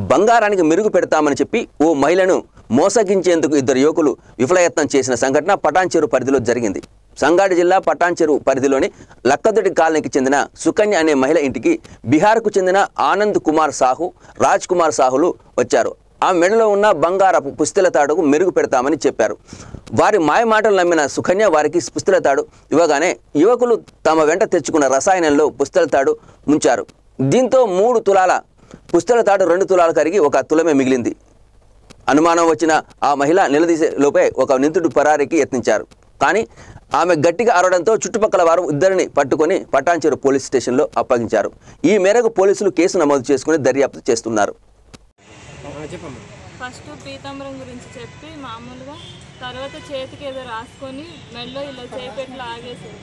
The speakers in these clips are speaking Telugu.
బంగారానికి మెరుగు పెడతామని చెప్పి ఓ మహిళను మోసగించేందుకు ఇద్దరు యువకులు విఫలయత్నం చేసిన సంఘటన పటాన్చెరు పరిధిలో జరిగింది సంగారెడ్డి జిల్లా పటాన్చెరు పరిధిలోని లక్కదొడి కాలనీకి చెందిన సుకన్య అనే మహిళ ఇంటికి బీహార్కు చెందిన ఆనంద్ కుమార్ సాహు రాజ్ కుమార్ సాహులు వచ్చారు ఆ మెడలో ఉన్న బంగారపు పుస్తెల తాడుకు మెరుగు పెడతామని చెప్పారు వారి మాయ మాటలు నమ్మిన సుకన్య వారికి పుస్తెల తాడు ఇవ్వగానే యువకులు తమ వెంట తెచ్చుకున్న రసాయనంలో పుస్తెల తాడు ముంచారు దీంతో మూడు తులాల పుస్తెల తాడు రెండు తులాలు కరిగి ఒక తులమే మిగిలింది అనుమానం వచ్చిన ఆ మహిళ నిలదీసే లోపే ఒక నిందితుడు పరారీకి యత్నించారు కానీ ఆమె గట్టిగా అరవడంతో చుట్టుపక్కల వారు ఇద్దరిని పట్టుకొని పటాన్చెరు పోలీస్ స్టేషన్లో అప్పగించారు ఈ మేరకు పోలీసులు కేసు నమోదు చేసుకుని దర్యాప్తు చేస్తున్నారు చెప్పమ్మా ఫస్ట్ పీతాంబరం గురించి చెప్పి మామూలుగా తర్వాత చేతికి ఏదో రాసుకొని మెడలో ఇలా చేపెట్టి లాగేసాడు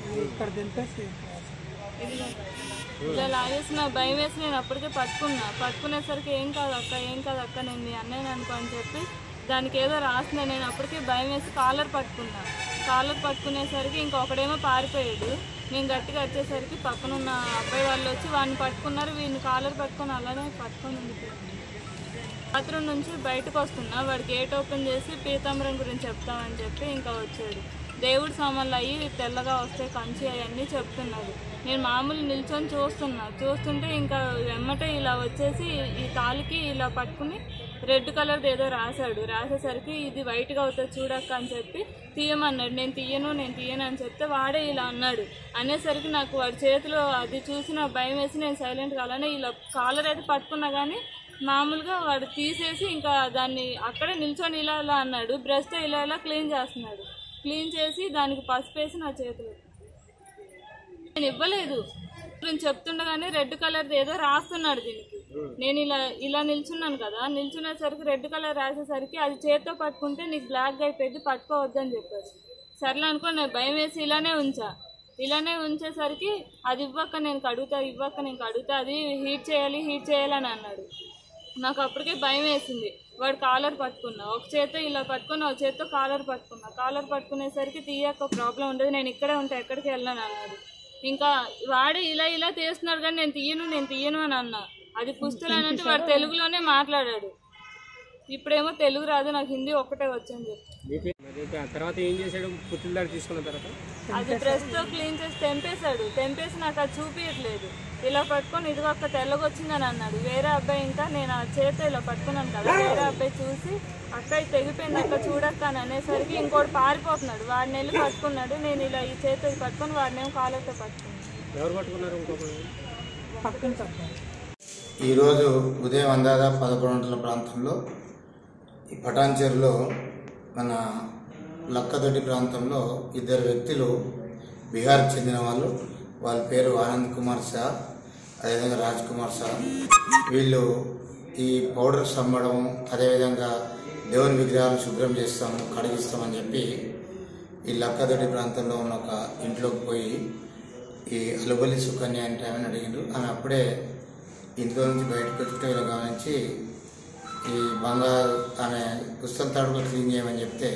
ఇదిగో. ఇలా లాగేసి నాకు భయం వేసి నేను అప్పటికే పట్టుకున్నా పట్టుకునేసరికి ఏం కాదు అక్క ఏం కాదు అక్క నేను మీ అన్నయ్యని అనుకో అని చెప్పి దానికి ఏదో రాసిన నేను అప్పటికే భయం వేసి కాలర్ పట్టుకున్నా కాలర్ పట్టుకునేసరికి ఇంకొకడేమో పారిపోయాడు నేను గట్టిగా వచ్చేసరికి పక్కన ఉన్న అబ్బాయి వాళ్ళు వచ్చి వాడిని పట్టుకున్నారు వీడిని కాలర్ పట్టుకొని అలానే పట్టుకొని ఉండిపోయాడు బాత్రూమ్ నుంచి బయటకు వస్తున్నా వాడు గేట్ ఓపెన్ చేసి పీతాంబరం గురించి చెప్తామని చెప్పి ఇంకా వచ్చాడు దేవుడి సామాన్లు అయ్యి తెల్లగా వస్తే కంచి అవన్నీ చెప్తున్నాడు నేను మామూలు నిల్చొని చూస్తున్నా చూస్తుంటే ఇంకా వెమ్మటే ఇలా వచ్చేసి ఈ తాలికి ఇలా పట్టుకుని రెడ్ కలర్ ఏదో రాశాడు రాసేసరికి ఇది వైట్గా అవుతుంది చూడక్క అని చెప్పి తీయమన్నాడు నేను తీయను నేను తీయను అని చెప్తే వాడే ఇలా అన్నాడు అనేసరికి నాకు వాడి చేతిలో అది చూసి నాకు భయం వేసి నేను సైలెంట్గా అలానే ఇలా కాలర్ అయితే పట్టుకున్నా కానీ మామూలుగా వాడు తీసేసి ఇంకా దాన్ని అక్కడే నిల్చొని ఇలా ఇలా అన్నాడు బ్రష్తో ఇలా ఇలా క్లీన్ చేస్తున్నాడు క్లీన్ చేసి దానికి పసుపు వేసి నా చేతిలో నేను ఇవ్వలేదు నేను చెప్తుండగానే రెడ్ కలర్ ఏదో రాస్తున్నాడు దీనికి నేను ఇలా ఇలా నిల్చున్నాను కదా నిల్చునేసరికి రెడ్ కలర్ రాసేసరికి అది చేత్తో పట్టుకుంటే నీకు బ్లాక్ అయిపోయింది పట్టుకోవద్దని చెప్పారు సర్లే అనుకో నేను భయం వేసి ఇలానే ఉంచా ఇలానే ఉంచేసరికి అది ఇవ్వక నేను కడుగుతా ఇవ్వక నేను కడుగుతా అది హీట్ చేయాలి హీట్ చేయాలని అన్నాడు నాకు అప్పటికే భయం వేసింది వాడు కాలర్ పట్టుకున్నా ఒక చేత్తో ఇలా పట్టుకున్నా ఒక చేత్తో కాలర్ పట్టుకున్నా కాలర్ పట్టుకునేసరికి తీయక ప్రాబ్లం ఉండదు నేను ఇక్కడే ఉంటా ఎక్కడికి వెళ్ళాను అన్నాడు ఇంకా వాడే ఇలా ఇలా తీస్తున్నాడు కానీ నేను తీయను నేను తీయను అని అన్నా అది పుస్తలు అంటే వాడు తెలుగులోనే మాట్లాడాడు ఇప్పుడేమో తెలుగు రాదు నాకు హిందీ ఒక్కటే వచ్చని చెప్పి మీకు మరి ఇంకా తర్వాత ఏం చేశాడు పుత్రుల దాడి తీసుకున్న తర్వాత అది బ్రష్తో క్లీన్ చేసి తెంపేశాడు తెంపేసి నాకు అది చూపించట్లేదు ఇలా పట్టుకొని ఇదిగో ఒక్క తెల్లగొచ్చిందని అన్నాడు వేరే అబ్బాయి ఇంకా నేను ఆ చేతితో ఇలా పట్టుకున్నాను కదా వేరే అబ్బాయి చూసి అక్క ఇది తెగిపోయింది అక్క చూడక్క అని అనేసరికి ఇంకోటి పారిపోతున్నాడు వాడిని వెళ్ళి పట్టుకున్నాడు నేను ఇలా ఈ చేతితో పట్టుకొని వాడినేమో కాలర్తో పట్టుకున్నాను ఎవరు పట్టుకున్నారు ఇంకొకరు ఈరోజు ఉదయం అందాద పదకొండు గంటల ప్రాంతంలో ఈ పటాన్చెరులో మన లక్కదొడ్డి ప్రాంతంలో ఇద్దరు వ్యక్తులు బీహార్కి చెందిన వాళ్ళు వాళ్ళ పేరు ఆనంద్ కుమార్ షా అదేవిధంగా రాజ్ కుమార్ షా వీళ్ళు ఈ పౌడర్ అమ్మడం అదేవిధంగా దేవుని విగ్రహాలు శుభ్రం చేస్తాము కడిగిస్తామని చెప్పి ఈ లక్కదొడ్డి ప్రాంతంలో ఉన్న ఒక ఇంట్లోకి పోయి ఈ అలుబలి సుకన్య అంటే ఆమెను అడిగిండ్రు ఆమె అప్పుడే ఇంట్లో నుంచి బయటకు వచ్చుట ఇలా గమనించి ఈ బంగారు ఆమె పుస్తల తాడులో క్లీన్ చేయమని చెప్తే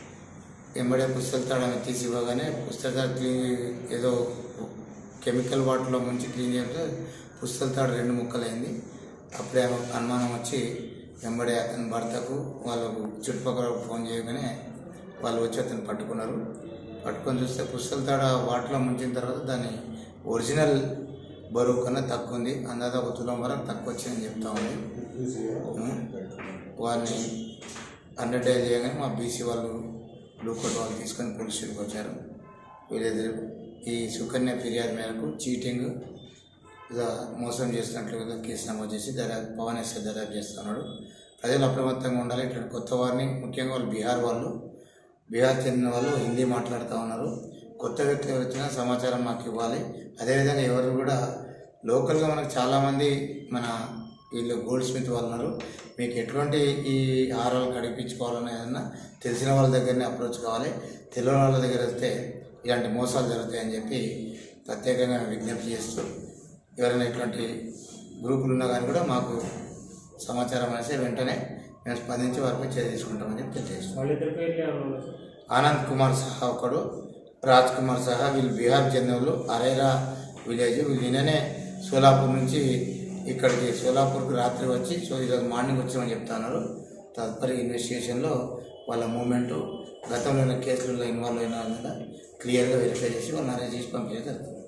ఎంబడే పుస్తల తాడు ఆమె తీసి ఇవ్వగానే పుస్తల తాడు క్లీన్ ఏదో కెమికల్ వాటర్లో ముంచి క్లీన్ చేస్తే పుస్తల తాడు రెండు ముక్కలైంది అప్పుడే ఆమె అనుమానం వచ్చి వెంబడే అతని భర్తకు వాళ్ళకు చుట్టుపక్కల ఫోన్ చేయగానే వాళ్ళు వచ్చి అతను పట్టుకున్నారు పట్టుకొని చూస్తే పుస్తల తాడు ఆ వాటర్లో ముంచిన తర్వాత దాని ఒరిజినల్ బరువు కన్నా తక్కువ ఉంది అందాక ఒక తులం వరకు తక్కువ వచ్చిందని చెప్తా ఉంది ఉం. వారిని హండ్రెడ్ డేస్ చేయగానే మా బీసీ వాళ్ళు లూకోట్ వాళ్ళు తీసుకొని పోలీస్ స్టేషన్కి వచ్చారు వీళ్ళిద్దరు ఈ సుకన్య ఫిర్యాదు మేరకు చీటింగ్ ఇలా మోసం చేసినట్లుగా కేసు నమోదు చేసి దర్యాప్తు పవన్ ఎస్ఐ దర్యాప్తు చేస్తున్నాడు ప్రజలు అప్రమత్తంగా ఉండాలి ఇట్లా కొత్త వారిని ముఖ్యంగా వాళ్ళు బీహార్ వాళ్ళు బీహార్ చెందిన వాళ్ళు హిందీ మాట్లాడుతూ ఉన్నారు కొత్త వ్యక్తులు ఎవరు వచ్చినా సమాచారం మాకు ఇవ్వాలి అదేవిధంగా ఎవరు కూడా లోకల్గా మనకు చాలామంది మన వీళ్ళు గోల్డ్ స్మిత్ వాళ్ళు ఉన్నారు మీకు ఎటువంటి ఈ హారాలు కడిపించుకోవాలన్నా ఏదన్నా తెలిసిన వాళ్ళ దగ్గరనే అప్రోచ్ కావాలి తెలియని వాళ్ళ దగ్గర వస్తే ఇలాంటి మోసాలు జరుగుతాయని చెప్పి ప్రత్యేకంగా విజ్ఞప్తి చేస్తూ ఎవరైనా ఇటువంటి గ్రూపులు ఉన్నా కానీ కూడా మాకు సమాచారం అనేసి వెంటనే మేము స్పందించి వారిపై చర్య తీసుకుంటామని చెప్పి తెలియజేస్తున్నాం వాళ్ళిద్దరి పేర్లు ఏమన్నా ఉన్నాయి సార్ ఆనంద్ కుమార్ సహా ఒకడు రాజ్ కుమార్ సహా వీళ్ళు బీహార్ చెందిన వాళ్ళు అరేరా విలేజ్ వీళ్ళు నిన్ననే సోలాపూర్ నుంచి ఇక్కడికి సోలాపూర్కి రాత్రి వచ్చి సో ఈరోజు మార్నింగ్ వచ్చామని చెప్తున్నారు తదుపరి ఇన్వెస్టిగేషన్లో వాళ్ళ మూమెంటు గతంలో ఉన్న కేసులలో ఇన్వాల్వ్ అయిన వాళ్ళ మీద క్లియర్గా వెరిఫై చేసి వాళ్ళని అరెస్ట్ చేసి పంపించడం జరుగుతుంది